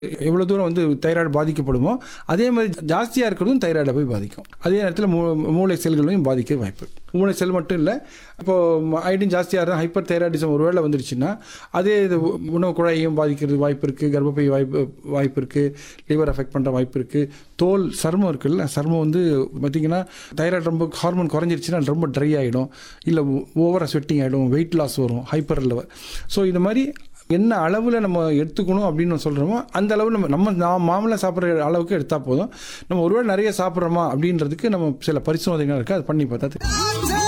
எவ்வளோ தூரம் வந்து தைராய்டு பாதிக்கப்படுமோ அதே மாதிரி ஜாஸ்தியாக இருக்கிறதும் தைராய்டை போய் பாதிக்கும் அதே நேரத்தில் மூ மூளை செல்களையும் பாதிக்க வாய்ப்பு மூளை செல் மட்டும் இல்லை இப்போது ஐடின் ஜாஸ்தியாக இருந்தால் ஹைப்பர் தைராய்டிசம் ஒரு வேளை வந்துருச்சுன்னா அதே இது உணவு குழாயையும் பாதிக்கிறது வாய்ப்பு இருக்குது கர்ப்பப்பை வாய்ப்பு வாய்ப்பு இருக்குது லிவர் அஃபெக்ட் பண்ணுற வாய்ப்பு இருக்குது தோல் சர்மம் இருக்குல்ல சர்மம் வந்து பார்த்திங்கன்னா தைராய்டு ரொம்ப ஹார்மோன் குறைஞ்சிருச்சுன்னா ரொம்ப ட்ரை ஆகிடும் இல்லை ஓவராக ஸ்வெட்டிங் ஆகிடும் வெயிட் லாஸ் வரும் ஹைப்பர் லெவல் ஸோ இது மாதிரி என்ன அளவில் நம்ம எடுத்துக்கணும் அப்படின்னு சொல்கிறோமோ அந்த அளவு நம்ம நம்ம நான் மாமலை சாப்பிட்ற அளவுக்கு எடுத்தால் போதும் நம்ம ஒருவேளை நிறைய சாப்பிட்றோமா அப்படின்றதுக்கு நம்ம சில பரிசோதனைகள் இருக்குது அது பண்ணி பார்த்தா தெரியும்.